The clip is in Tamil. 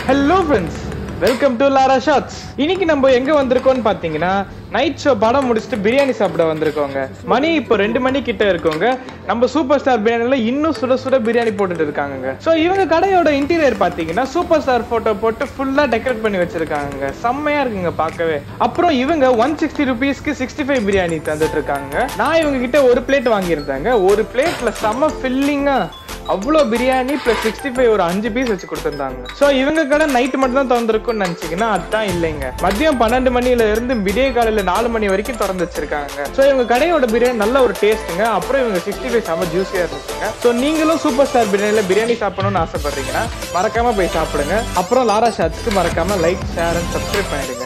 hello friends welcome to Lara shots இன்னைக்கு நம்ம எங்க வந்திருக்கோம்னு பாத்தீங்கன்னா நைட் ஷோ படம் முடிச்சுட்டு பிரியாணி சாப்பிட வந்திருக்கோங்க மணி இப்போ ரெண்டு மணி கிட்ட இருக்கோங்க நம்ம சூப்பர் ஸ்டார் பிரியாணில இன்னும் சுட சுட பிரியாணி போட்டுட்டு இருக்காங்க ஸோ இவங்க கடையோட இன்டீரியர் பாத்தீங்கன்னா சூப்பர் ஸ்டார் போட்டோ போட்டு ஃபுல்லா டெக்கரேட் பண்ணி வச்சிருக்காங்க செம்மையா இருக்குங்க பார்க்கவே அப்புறம் இவங்க ஒன் சிக்ஸ்டி ருபீஸ்க்கு சிக்ஸ்டி ஃபைவ் பிரியாணி தந்துட்டு இருக்காங்க நான் இவங்க கிட்ட ஒரு பிளேட் வாங்கியிருந்தேங்க ஒரு பிளேட்ல செம்ம ஃபில்லிங்கா அவ்வளோ பிரியாணி ப்ளஸ் சிக்ஸ்டி ஃபைவ் ஒரு அஞ்சு பீஸ் வச்சு கொடுத்துருந்தாங்க ஸோ இவங்க கடை நைட்டு மட்டும் தான் திறந்திருக்கும்னு நினச்சிங்கன்னா அதுதான் இல்லைங்க மதியம் பன்னெண்டு மணில இருந்து விடிய காலையில் நாலு மணி வரைக்கும் திறந்து வச்சிருக்காங்க ஸோ இவங்க கடையோட பிரியாணி நல்ல ஒரு டேஸ்ட்டுங்க அப்புறம் இவங்க சிக்ஸ்டி ஃபைவ் செம்ம ஜூஸியாக இருந்துச்சுங்க ஸோ நீங்களும் சூப்பர் ஸ்டார் பிரியாணியில் பிரியாணி சாப்பிடணும்னு ஆசைப்படுறீங்கன்னா மறக்காம போய் சாப்பிடுங்க அப்புறம் லாரா ஷாட்ஸ்க்கு மறக்காம லைக் ஷேர் அண்ட் சப்ஸ்கிரைப் பண்ணிடுங்க